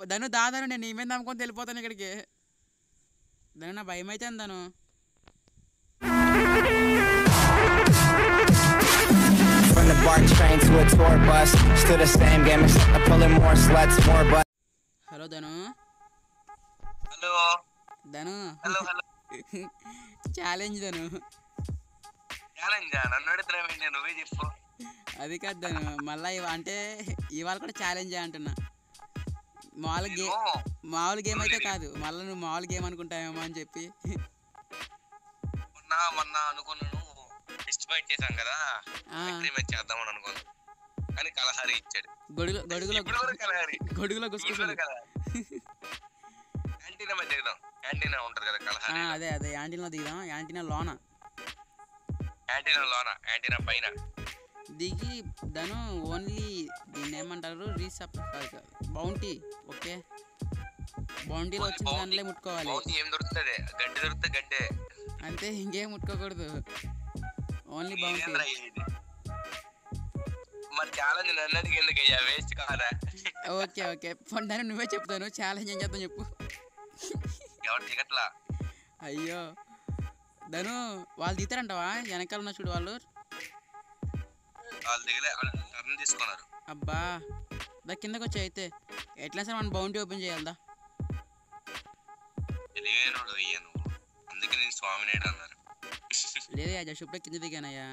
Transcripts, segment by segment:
ధను దాదాను నేను నీ మీద నమ్ముకొని వెళ్ళిపోతాను ఇక్కడికి ధను నా భయం అయితే Dhanu From the BART train to a tour bus, still the same game except I'm pulling more sluts, more butts. Hello Dhanu hello Dhanu hello hello challenge Dhanu challenge నన్ను అడుగుతున్నావేంటి నువ్వే చెప్పు అది కాదు ధను మళ్ళీ ఇవ అంటే ఇవాళ కూడా ఛాలెంజ్ అంటున్నా మామూలు గే నేను మామూలు గేమ్ అయితే కాదు మళ్ళీ నువ్వు మామూలు గేమ్ అనుకుంటావేమో అని చెప్పి మొన్న మొన్న అనుకున్నాను ఫిస్ట్ ఫైట్ చేశాం కదా ఆ, అగ్రిమెంట్ చేద్దామని అనుకున్నాను కానీ కలహారి ఇచ్చాడు గొడుగు గొడుగులో ఇప్పుడు కూడా కలహారి గొడుగులో ఇప్పుడు గుసుకొస్తుంది కూడా కలహారి క్యాంటీన్ మధ్య దిగుదాం క్యాంటీన్ ఉంటది కదా ఆ, కలహారి అదే అదే యాంటీనా దిగుదాం యాంటీనా లోన క్యాంటీన్ లోన క్యాంటీన్ పైన దిగి ధను ఓన్లీ దీన్ని ఏమంటారు రీసప్ బౌంటీ ఓకే బౌంటీలో వచ్చిన Bounty. దాంట్లో ముట్టుకోవాలి బౌంటీ ఏం దొరుకుతుంది గడ్డి దొరికితే గడ్డే అంతే ఇంకేం ముట్టుకోకూడదు ఓన్లీ బౌంటీ ఇదేంద్రా ఇది? మరి ఛాలెంజ్ నన్ను అడిగి ఎందుకు అయ్యా వేస్ట్ కాదా ఓకే ఓకే దాన్ని నువ్వే చెప్తాను ఛాలెంజ్ ఏం చేద్దాం చెప్పు ఎవరు దిగట్లా అయ్యో ధను వాళ్ళు దిగుతారంటావా వెనకాల ఉన్న చూడు వాళ్ళు వాళ్ళు దిగలే వాళ్ళు టర్న్ తీసుకున్నారు అబ్బా దా కిందకి వచ్చి అయితే ఎట్లా సరే మనం బౌంటీ ఓపెన్ చేయాలదా తెలియనోడు అయ్యా నువ్వు అందుకే నేను స్వామి నాయుడు అన్నారు లేదే జస్ట్ ఇప్పుడే కింద దిగానయ్యా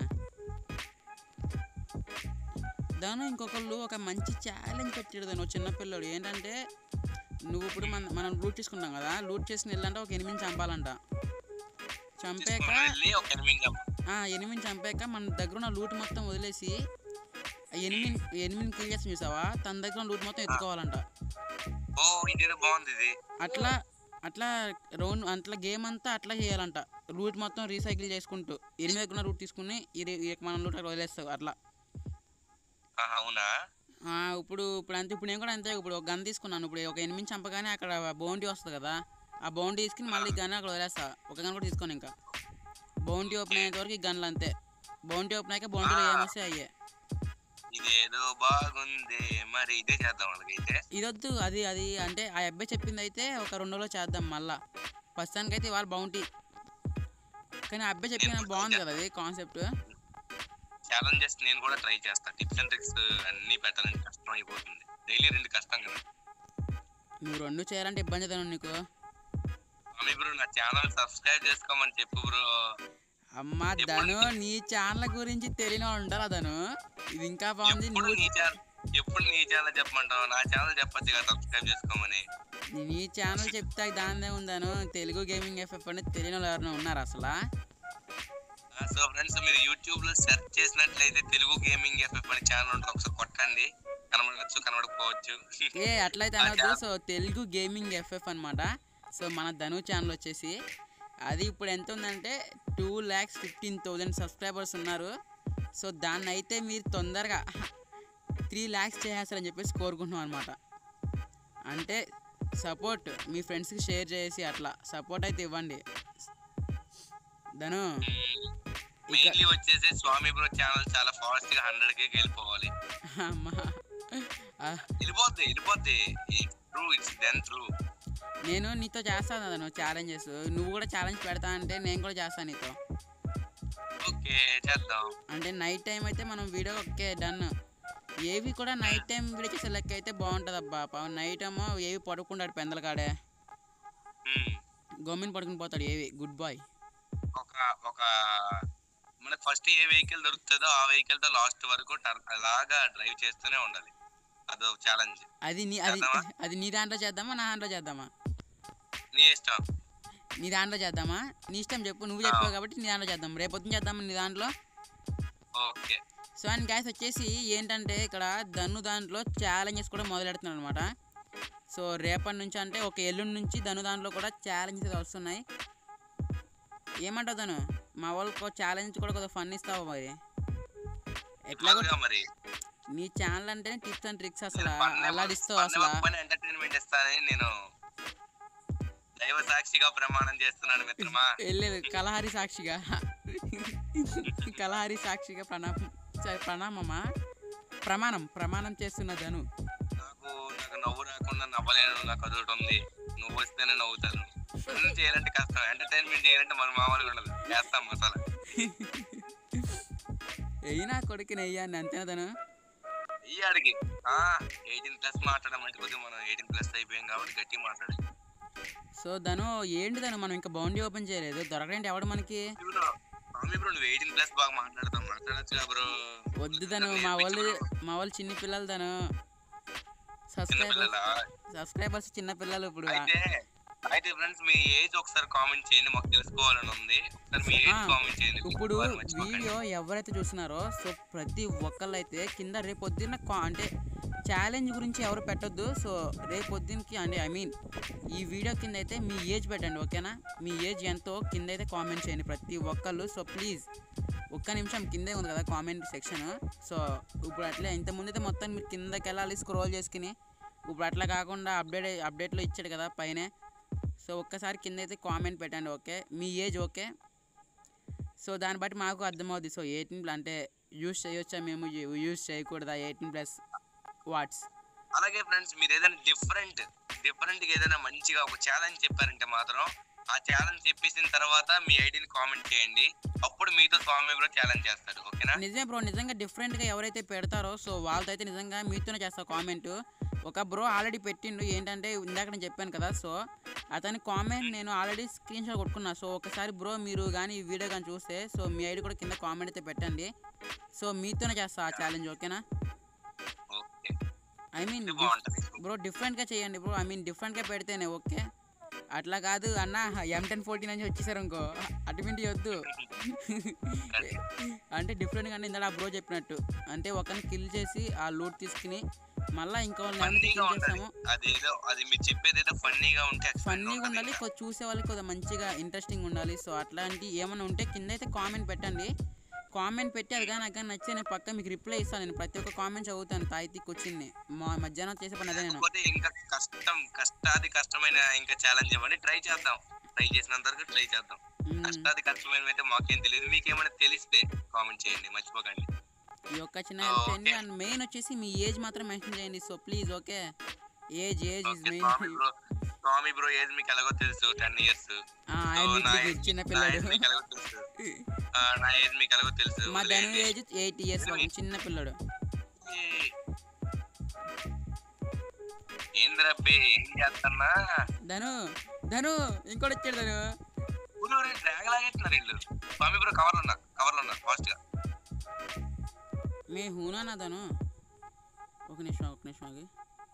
దాని ఇంకొకళ్ళు ఒక మంచి ఛాలెంజ్ పెట్టాడు దాని చిన్న పిల్లడు ఏంటంటే నువ్వు ఇప్పుడు మన మనం లూట్ చేసుకుంటాం కదా లూట్ చేసుకుని వెళ్ళాలంటే ఒక ఎనిమిది చంపాలంట చంపాక తీసుకొని వెళ్ళి ఒక ఎనిమిది చంపు. ఆ ఎనిమిది చంపాక మన దగ్గర ఉన్న లూట్ మొత్తం వదిలేసి ఆ ఎనిమిది ఎనిమిది కిల్ చేసి చూసావా తన దగ్గర ఉన్న లూట్ మొత్తం ఎత్తుకోవాలంట ఓ ఇదేదో బాగుంది ఇది అట్లా అట్లా రౌండ్ అట్లా గేమ్ అంతా అట్లా చేయాలంట రూట్ మొత్తం రీసైకిల్ చేసుకుంటూ ఎనిమిది దగ్గర రూట్ తీసుకుని ఇది ఇది మనం రూట్ అక్కడ వదిలేస్తావు అట్లా ఆహా, అవునా ఆ, ఇప్పుడు ఇప్పుడు అంతే ఇప్పుడు నేను కూడా అంతే ఇప్పుడు ఒక గన్ తీసుకున్నాను ఇప్పుడు ఒక ఎనిమిది చంపగానే అక్కడ బౌండీ వస్తుంది కదా ఆ బౌండీ తీసుకుని మళ్ళీ గన్ అక్కడ వదిలేస్తా ఒక గన్ కూడా తీసుకోను ఇంకా బౌండీ ఓపెన్ అయ్యేంత వరకు ఈ గన్లు అంతే బౌండీ ఓపెన్ అయ్యాక బౌండీలో ఏమొస్తే అయ్యే ఇదేదో బాగుంది మరి ఇదే చేద్దాం వాళ్ళకైతే ఇదొద్దు అది అది అంటే ఆ అబ్బాయి చెప్పింది అయితే ఒక రెండు రోజులు చేద్దాం మళ్ళా ప్రస్తుతానికి అయితే ఇవాళ బౌంటీ కానీ ఆ అబ్బాయి చెప్పిన బాగుంది కదా అది కాన్సెప్ట్ ఛాలెంజెస్ నేను కూడా ట్రై చేస్తా టిప్స్ అండ్ ట్రిక్స్ అన్ని పెట్టాలంటే కష్టం అయిపోతుంది డైలీ రెండు కష్టం కదా నువ్వు రెండు చేయాలంటే ఇబ్బంది అవుతాను నీకు స్వామి బ్రో నా ఛానల్ సబ్స్క్రైబ్ చేసుకోమని చెప్పు బ్రో అమ్మా ధను నీ ఛానల్ గురించి తెలియని వాడు ఉండాలా ధను ఇది ఇంకా బాగుంది ఎప్పుడు నువ్వు నీ ఛానల్ ఎప్పుడు నీ ఛానల్ చెప్పమంటావు నా ఛానల్ చెప్పొచ్చు కదా సబ్స్క్రైబ్ చేసుకోమని నీ ఛానల్ చెప్తే దానిదే ఉందాను తెలుగు గేమింగ్ ఎఫ్ఎఫ్ అనేది తెలియని వాళ్ళు ఎవరైనా ఉన్నారు అసలు సో ఫ్రెండ్స్ మీరు యూట్యూబ్ లో సెర్చ్ చేసినట్లయితే తెలుగు గేమింగ్ ఎఫ్ఎఫ్ అనే ఛానల్ ఉంటుంది ఒకసారి కొట్టండి కనబడవచ్చు కనబడకపోవచ్చు ఏ అట్లయితే అనొద్దు సో తెలుగు గేమింగ్ ఎఫ్ఎఫ్ అనమాట సో మన ధను ఛానల్ వచ్చేసి అది ఇప్పుడు ఎంత ఉందంటే two lakhs fifteen thousand subscribers ఉన్నారు సో దాన్ని అయితే మీరు తొందరగా త్రీ ల్యాక్స్ చేసేస్తారని చెప్పేసి కోరుకుంటున్నాం అనమాట అంటే సపోర్ట్ మీ ఫ్రెండ్స్కి షేర్ చేసి అట్లా సపోర్ట్ అయితే ఇవ్వండి ధను మెయిన్లీ వచ్చేసి స్వామి బ్రో ఛానల్ చాలా ఫాస్ట్ గా హండ్రెడ్ కే వెళ్ళిపోవాలి అమ్మా ఆ, వెళ్ళిపోద్ది వెళ్ళిపోద్ది ట్రూ ఇట్స్ దెన్ ట్రూ నేను నీతో చేస్తాను ధను ఛాలెంజెస్ నువ్వు కూడా ఛాలెంజ్ పెడతా అంటే నేను కూడా చేస్తాను నీతో ఓకే చేద్దాం అంటే నైట్ టైం అయితే మనం వీడియో ఓకే డన్ ఏవి కూడా నైట్ టైం వీడియో చేసే లెక్క అయితే బాగుంటుంది అబ్బా పాపం నైట్ ఏమో ఏవి పడుకుంటాడు పెందల కాడే మ్మ్. గమ్మిని పడుకుని పోతాడు ఏవి గుడ్ బాయ్ ఒక ఒక మనకు ఫస్ట్ ఏ వెహికల్ దొరుకుతుందో ఆ వెహికల్ తో లాస్ట్ వరకు టర్- అలాగా డ్రైవ్ చేస్తూనే ఉండాలి అదో ఛాలెంజ్ అది నీ అది చేద్దామా? అది నీ దాంట్లో చేద్దామా నా దాంట్లో చేద్దామా నీ ఇష్టం నీ దాంట్లో చేద్దామా నీ ఇష్టం చెప్పు నువ్వు చెప్పావు కాబట్టి నీ దాంట్లో చేద్దాం రేపు పొద్దున చేద్దామా నీ దాంట్లో ఓకే సో అండ్ గ్యాస్ వచ్చేసి ఏంటంటే ఇక్కడ ధను దాంట్లో ఛాలెంజెస్ కూడా మొదలెడుతున్నాడు అనమాట సో రేపటి నుంచి అంటే ఒక ఎల్లుండి నుంచి ధను దాంట్లో కూడా ఛాలెంజెస్ వస్తున్నాయి ఏమంటావు ధను మా వాళ్ళకి ఛాలెంజ్ కూడా కొద్దిగా ఫన్ ఇస్తావు మరి ఎట్లా అలాగా మరి నీ ఛానల్ అంటేనే టిప్స్ అండ్ ట్రిక్స్ అసలు నేను పన్ను- అల్లాడిస్తావు పన్ను అసలు ఒప్పని ఎంటర్టైన్మెంట్ ఇస్తానని నేను దైవ సాక్షిగా ప్రమాణం చేస్తున్నాను మిత్రమా వెళ్ళలేదు కలహారి సాక్షిగా కలహారి సాక్షిగా ప్రణామం సరే, ప్రణామమా ప్రమాణం ప్రమాణం చేస్తున్న ధను నాకు నాకు నాకు నవ్వు రాకుండా నవ్వలేను నాకు అదొకటి ఉంది నువ్వు వస్తేనే నవ్వుతాను అన్ని చేయాలంటే కష్టం ఎంటర్టైన్మెంట్ చేయాలంటే మన మామూలుగా ఉండదు చేస్తాం మసాలా వెయ్యి నా కొడుకు నెయ్యాన్ని అంతేనా తను ఈ అడిగి ఆ ఎయిటీన్ ప్లస్ మాట్లాడడం అంటే కొద్దిగా మనం ఎయిటీన్ ప్లస్ అయిపోయాం కాబట్టి గట్టి మాట్లాడాలి సో ధను ఏంటి ధను మనం ఇంకా బౌండరీ ఓపెన్ చేయలేదు దొరకడేంటి ఎవడు మనకి బ్రో స్వామి బ్రో నువ్వు ఎయిటీన్ ప్లస్ బాగా మాట్లాడతాం మాట్లాడచ్చు బ్రో వద్దు ధను మా వాళ్ళు మా వాళ్ళు చిన్న పిల్లలు ధను చిన్న సబ్స్క్రైబర్స్ పిల్లలా సబ్స్క్రైబర్స్ చిన్న పిల్లలు ఇప్పుడు అయితే అయితే ఫ్రెండ్స్ మీ ఏజ్ ఒకసారి కామెంట్ చేయండి మాకు తెలుసుకోవాలని ఉంది ఒకసారి మీ ఏజ్ ఆ, కామెంట్ చేయండి ఇప్పుడు గుర్తుపెట్టుకోవాలి, మర్చిపోకండి. వీడియో ఎవరైతే చూస్తున్నారో సో ప్రతి ఒక్కళ్ళు అయితే కింద రేపు పొద్దున్న కా- అంటే ఛాలెంజ్ గురించి ఎవరు పెట్టొద్దు సో రేపు పొద్దున్నకి అంటే ఐ మీన్ ఈ వీడియో కింద అయితే మీ ఏజ్ పెట్టండి ఓకేనా మీ ఏజ్ ఎంతో కింద అయితే కామెంట్ చేయండి ప్రతి ఒక్కళ్ళు సో ప్లీజ్ ఒక్క నిమిషం కిందే ఉంది కదా కామెంట్ సెక్షన్ సో ఇప్పుడు అట్లే ఇంతకుముందు అయితే మొత్తం మీరు కిందకి వెళ్ళాలి స్క్రోల్ చేసుకుని ఇప్పుడు అట్లా కాకుండా అప్డేట్ అప్డేట్లో ఇచ్చాడు కదా పైనే సో ఒక్కసారి కింద అయితే కామెంట్ పెట్టండి ఓకే మీ ఏజ్ ఓకే సో దాన్ని బట్టి మాకు అర్థమవుద్ది సో ఎయిటీన్ అంటే యూస్ చేయొచ్చా మేము యూస్ చేయకూడదా ఎయిటీన్ ప్లస్ వాట్స్ అలాగే ఫ్రెండ్స్ మీరు ఏదైనా డిఫరెంట్ డిఫరెంట్ గా ఏదైనా మంచిగా ఒక ఛాలెంజ్ చెప్పారంటే మాత్రం ఆ ఛాలెంజ్ చెప్పేసిన తర్వాత మీ ఐడిని కామెంట్ చేయండి అప్పుడు మీతో స్వామి కూడా ఛాలెంజ్ చేస్తారు ఓకేనా నిజమే బ్రో నిజంగా డిఫరెంట్గా ఎవరైతే పెడతారో సో వాళ్ళతో అయితే నిజంగా మీతోనే చేస్తా కామెంట్ ఒక బ్రో ఆల్రెడీ పెట్టిండు ఏంటంటే ఇందాక నేను చెప్పాను కదా సో అతని కామెంట్ నేను ఆల్రెడీ స్క్రీన్ షాట్ కొట్టుకున్నా సో ఒకసారి బ్రో మీరు కానీ ఈ వీడియో కానీ చూస్తే సో మీ ఐడి కూడా కింద కామెంట్ అయితే పెట్టండి సో మీతోనే చేస్తా ఆ ఛాలెంజ్ ఓకేనా ఓకే ఐ మీన్ ఇది బాగుంటది బ్రో డిఫరెంట్గా చేయండి బ్రో ఐ మీన్ డిఫరెంట్గా పెడితేనే ఓకే అట్లా కాదు అన్న ఎం టెన్ ఫోర్టీన్ అని వచ్చేసారు ఇంకో అటువంటి వద్దు అంటే డిఫరెంట్గా అంటే ఇందాక బ్రో చెప్పినట్టు అంటే ఒకరిని కిల్ చేసి ఆ లూట్ తీసుకుని మళ్ళీ ఇంకో ఎవరిని ఫన్నీగా కిల్ ఉంటది చేస్తాము అది ఏదో అది మీరు చెప్పేది ఏదో ఫన్నీగా ఉంటే excellent ఫన్నీగా ఉంటది ఉండాలి ఇంకా. కొద్ది చూసే వాళ్ళకి కొద్దిగా మంచిగా ఇంట్రెస్టింగ్ ఉండాలి సో అట్లాంటి ఏమైనా ఉంటే కింద అయితే కామెంట్ పెట్టండి కామెంట్ పెట్టి అది కానీ నాకు కానీ నచ్చితే నేను పక్క మీకు రిప్లై ఇస్తాను నేను ప్రతి ఒక్క కామెంట్ చదువుతాను తాయితీకి వచ్చింది మా మధ్యాహ్నం చేసే పని అదే నేను లేకపోతే ఇంకా కష్టం కష్టాది కష్టమైన ఇంకా ఛాలెంజ్ ఇవ్వండి ట్రై చేద్దాం ట్రై చేసినంత వరకు ట్రై చేద్దాం మ్మ్. కష్టాది కష్టమైన అయితే మాకేం తెలియదు మీకేమైనా తెలిస్తే కామెంట్ చేయండి మర్చిపోకండి ఈ యొక్క చిన్న ఆ, హెల్ప్ చేయండి ఓకే. అండ్ మెయిన్ వచ్చేసి మీ ఏజ్ మాత్రం మెన్షన్ చేయండి so please okay age age is okay main Swami bro Swami bro age మీకు ఎలాగో తెలుసు టెన్ ఇయర్స్ చిన్న నా పిల్లడు ఏజ్ మీకు ఎలాగో తెలుసు ఆ, నా ఏజ్ మీకు ఎలాగో తెలుసు మా ధను వదిలేయండి. ఏజ్ ఎయిట్ ఇయర్స్ చిన్న పిల్లడు ఏ. ఏందిరబ్బి ఏం చేస్తున్నా ధను ధను ఇంకోటి వచ్చాడు ధను ఊరూరి డ్రాగ్ లాగేస్తున్నారు వీళ్ళు స్వామి బ్రో కవర్లు ఉన్నా కవర్లు ఉన్నా ఫాస్ట్ గా మే హూనా నా ధను ఒక నిమిషం ఒక నిమిషం ఆగి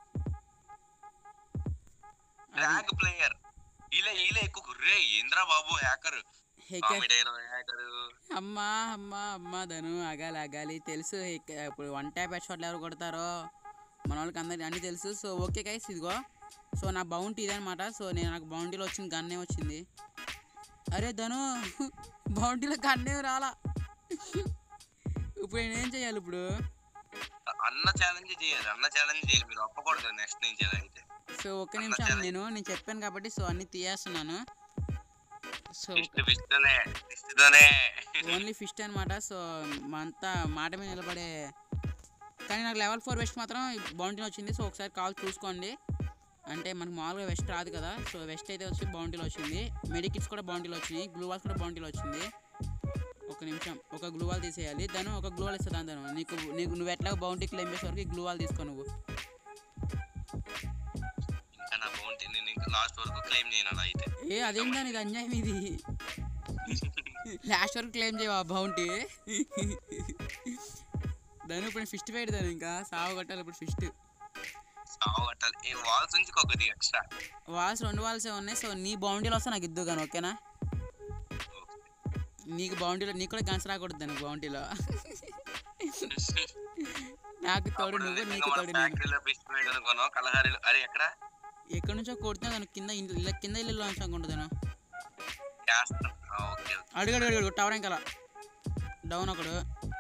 డ్రాగ్ ప్లేయర్ ఈలే ఈలే ఎక్కువ గుర్రే ఏంద్రా బాబు హ్యాకర్ హెక్క కామెడీలో హ్యాకర్ అమ్మా అమ్మా అమ్మా ధను ఆగాలి ఆగాలి తెలుసు హెక్క- ఇప్పుడు వన్ ట్యాప్ హెడ్ షాట్లు ఎవరు కొడతారో మన వాళ్ళకి అందరికి అన్నీ తెలుసు సో ఓకే గైస్ ఇదిగో సో నా బౌంటీ ఇదనమాట సో నేను నాకు బౌంటీలో వచ్చిన గన్నే వచ్చింది అరే ధను బౌంటీలో గన్నే రాలా ఇప్పుడు నేనేం చేయాలి ఇప్పుడు అన్న ఛాలెంజ్ చేయాలి అన్న ఛాలెంజ్ చేయాలి మీరు ఒప్పకూడదు నెక్స్ట్ నుంచి ఎలా అయితే సో ఒక్క నిమిషం నేను నేను చెప్పాను కాబట్టి సో అన్ని తీయేస్తున్నాను సో ఫిస్ట్ ఫిస్ట్తోనే ఫిస్ట్తోనే ఓన్లీ ఫిస్ట్ అనమాట సో మా అంతా మాట మీద నిలబడే కానీ నాకు లెవెల్ ఫోర్ వెస్ట్ మాత్రం బౌంటీలో వచ్చింది సో ఒకసారి కాల్ చూసుకోండి అంటే మనకు మామూలుగా వెస్ట్ రాదు కదా సో వెస్ట్ అయితే వచ్చి బౌంటీలో వచ్చింది మెడికిట్స్ కూడా బౌంటీలో వచ్చినాయి గ్లూ వాల్స్ కూడా బౌంటీలో వచ్చింది ఒక నిమిషం ఒక గ్లూ వాల్ తీసేయాలి దాన్ని ఒక గ్లూ వాల్ ఇస్తుంది దాని నీకు నీకు నువ్వు ఎట్లా బౌంటీ క్లెయిమ్ చేసే వరకు ఈ గ్లూ వాల్ తీసుకో నువ్వు ఇంకా నా బౌంటీ నేను ఇంకా లాస్ట్ వరకు క్లెయిమ్ చేయను అలా అయితే ఏ అదేందా ఇది అన్యాయం ఇది లాస్ట్ వరకు క్లెయిమ్ చేయవా బౌంటీ దాని ఇప్పుడు ఫిస్ట్ పెట్టి దాని ఇంకా సాగు కొట్టాలి ఇప్పుడు ఫిస్ట్ సావు కట్టాలి ఏ వాల్స్ నుంచి ఒకటి ఎక్స్ట్రా వాల్స్ రెండు వాల్సే ఉన్నాయి సో నీ బౌండరీలో వస్తే నాకు ఇద్దు కానీ ఓకేనా నీకు బౌండరీలో నీకు కూడా గన్స్ రాకూడదు దానికి బౌండరీలో నాకు తోడు నువ్వు నీకు తోడు నేను ఫ్యాక్టరీలో ఫిష్ మేడ్ అనుకున్నాం కలహారిలో అరే ఎక్కడ ఎక్కడి నుంచో కొడుతున్నా దాని కింద ఇల్లు ఇలా కింద ఇల్లు నుంచి అనుకుంటుందాను చేస్తాను ఓకే ఓకే అడుగు అడుగు అడుగు టవర్ ఇంకా డౌన్ ఒకడు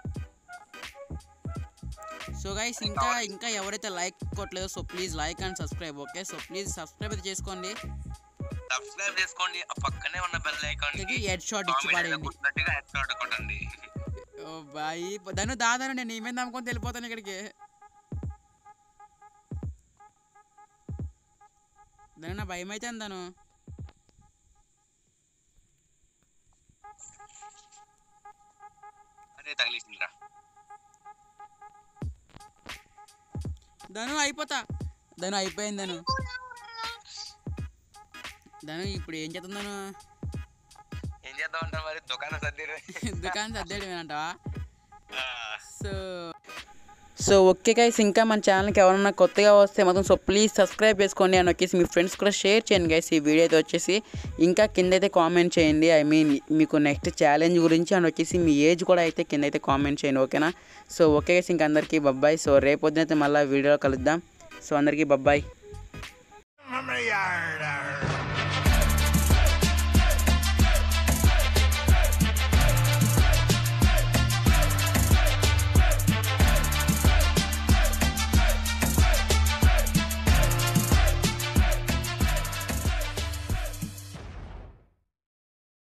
సో గైస్ ఇంకా ఇంకా ఎవరైతే లైక్ కొట్టలేదో so please like and subscribe okay so please subscribe అయితే చేసుకోండి సబ్స్క్రైబ్ చేసుకోండి ఆ పక్కనే ఉన్న బెల్ ఐకాన్ కి హెడ్ షాట్ ఇచ్చి పడేయండి కొట్టినట్టుగా హెడ్ షాట్ కొట్టండి ఓ బాయ్ దాను దాదాను నేను నీ మీద నమ్ముకొని వెళ్ళిపోతాను ఇక్కడికి దాని నా భయం అయితే అందాను అదే తగిలేసిందిరా ధను అయిపోతా ధను అయిపోయింది ధను ధను ఇప్పుడు ఏం చేస్తుందను ఏం చేద్దాం అంటావు మరి దుకాణం సర్దిరు దుకాణం సర్దేయడం అంటావా సో సో ఓకే గైస్ ఇంకా మన ఛానల్కి ఎవరన్నా కొత్తగా వస్తే మాత్రం సో ప్లీజ్ సబ్స్క్రైబ్ చేసుకోండి అండ్ వచ్చేసి మీ ఫ్రెండ్స్ కూడా షేర్ చేయండి గైస్ ఈ వీడియో అయితే వచ్చేసి ఇంకా కింద అయితే కామెంట్ చేయండి ఐ మీన్ మీకు నెక్స్ట్ ఛాలెంజ్ గురించి అండ్ వచ్చేసి మీ ఏజ్ కూడా అయితే కింద అయితే కామెంట్ చేయండి ఓకేనా సో ఓకే గైస్ ఇంకా అందరికీ బబ్బాయ్ సో రేపు పొద్దున అయితే మళ్ళీ వీడియోలో కలుద్దాం సో అందరికీ బబ్బాయ్ From the yard,